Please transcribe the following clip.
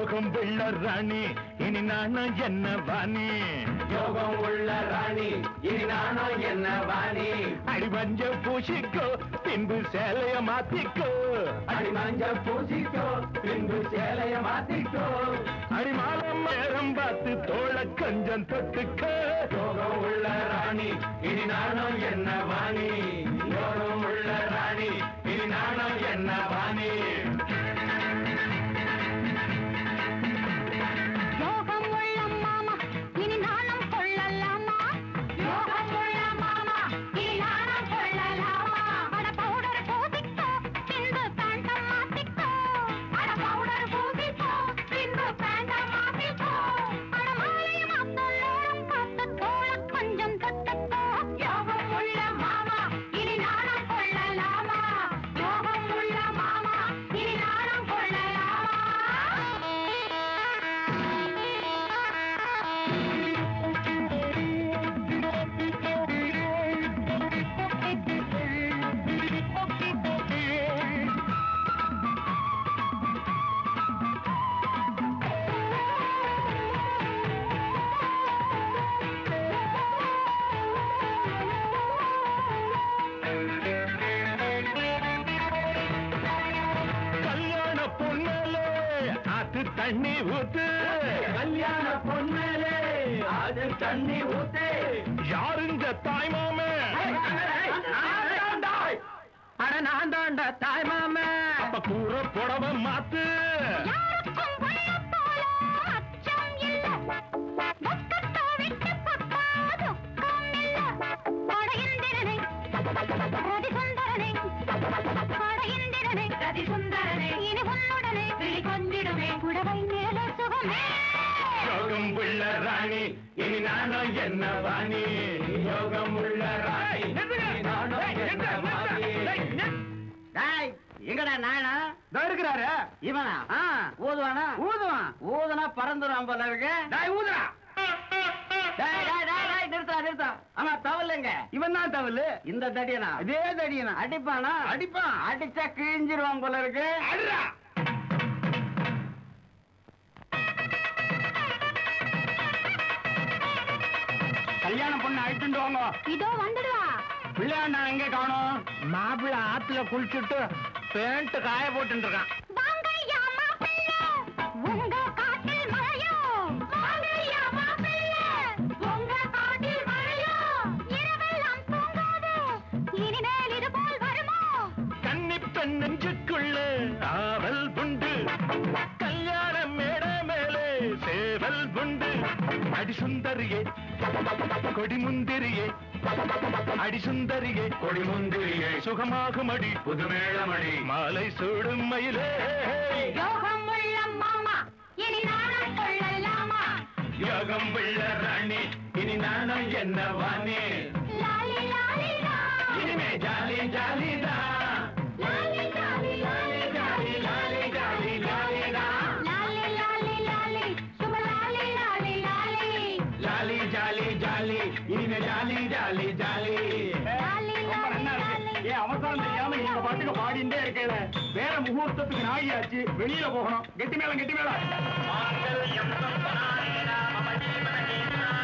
யோகம் உள்ள ராணி இனி நானும் என்ன வாணி யோகம் உள்ள ராணி இனி நானும் என்ன வாணி அடி மஞ்ச பூசிக்கோ பின்பு சேலைய மாத்திக்கோ அடி மஞ்ச பூசிக்கோ பின்பு சேலைய மாத்திக்கோ அடி மாலம் நேரம் பார்த்து தோள கொஞ்சம் தொட்டுக்கோ யோகம் உள்ள ராணி இனி நானும் என்ன வாணி யோகம் உள்ள ராணி இனி நானும் என்ன வாணி யோகம் உள்ள மாமா இனி நானும் கொள்ளலாமா யோகம் உள்ள மாமா இனி நானும் கொள்ளலாமா அட பவுடர் பூசிக்கோ பின்பு பேண்டம் மாத்திக்கோ அட பவுடர் பூசிக்கோ பின்பு பேண்டம் மாத்திக்கோ அட மாலையை மாத்தும் நேரம் பார்த்து தோள கொஞ்சம் தொட்டுக்கோ யோகம் உள்ள மாமா இனி நானும் கொள்ளலாமா யோகம் உள்ள மாமா இனி நானும் கல்யாண பொண்ணலே ஆத்து தண்ணி ஊத்து கல்யாண பொண்ணலே அது தண்ணி ஊத்தே யாருங்க தாய் மாமே அட நான் தாண்டா தாய் மாமே அப்ப கூற புடவ மாத்து யாருக்கும் வண்ண போல அச்சம் இல்ல துக்கத்தை விட்டு பக்கா துக்கம் இல்ல கொடையந்திரனை ரதி சுந்தரனை கொடையந்திரனை ரதி சுந்தரனை இனி உன்னுடனே விழி கொஞ்சிடுமே புடவை மேலே சுகமே யோகம் உள்ள ராணி இனி நானும் என்ன வாணி யோகம் உள்ள ராணி இனி நானும் என்ன வாணி டேய் எங்கடா நாயனா இருக்கிறாரு இவனா ஊதுவானா ஊதுவான் ஊதுனா பறந்துடும் போல இருக்கு டேய் ஊதுறா டேய் டேய் டேய் டேய் நிறுத்தா நிறுத்தா ஆமா தவலைங்க இவன் தான் தவலு இந்த தடியனா அதே தடியனா அடிப்பானா அடிப்பான் அடிச்சா கிழிஞ்சிருவான் போல இருக்கு அடிடா கல்யாணம் பொண்ணு அழைச்சுட்டு வாங்க இதோ வந்துடுவா பிள்ளையாண்டா எங்க காணோம் மாப்பிள்ள ஆத்துல குளிச்சுட்டு பேண்ட் காய போட்டு இருக்கான் வாங்கய்யா மாப்பிள்ளை உங்க காட்டில் மழையோ வாங்கய்யா மாப்பிள்ளை உங்க காட்டில் மழையோ இரவெல்லாம் தூங்காது இனிமேல் இது போல் வருமோ கன்னி பெண் நெஞ்சுக்குள்ள ஆவல் உண்டு கல்யாண மேட மேலே சேவல் உண்டு அடி சுந்தரியே கொடி முந்திரியே அடி சுந்தரியே கொடி முந்திரியே சுகமாகும் அடி புதுமேளமணி மாலை சூடும் மயிலே யோகம் உள்ள மாமா இனி நானும் கொள்ளலாமா யோகம் உள்ள ராணி இனி நானும் என்ன வாணி லாலி லாலி லா. இனிமே ஜாலி ஜாலி தான் லாலி லாலி லாலி ஜாலி லாலி ஜாலி ஜாலி தான் லாலி லாலி லாலி சுப லாலி லாலி லாலி ஜாலி ஜாலி ஜாலி இனிமே ஜாலி ஜாலி ஜாலி லாலி லாலி லாலி ஏன் அவசரம் தெரியாம நீங்க பாட்டுக்கு பாடிண்டே இருக்கல வேற முகூர்த்தத்துக்கு நாயாச்சு வெளியில போகணும் கெட்டி மேளம் கெட்டி மேளம்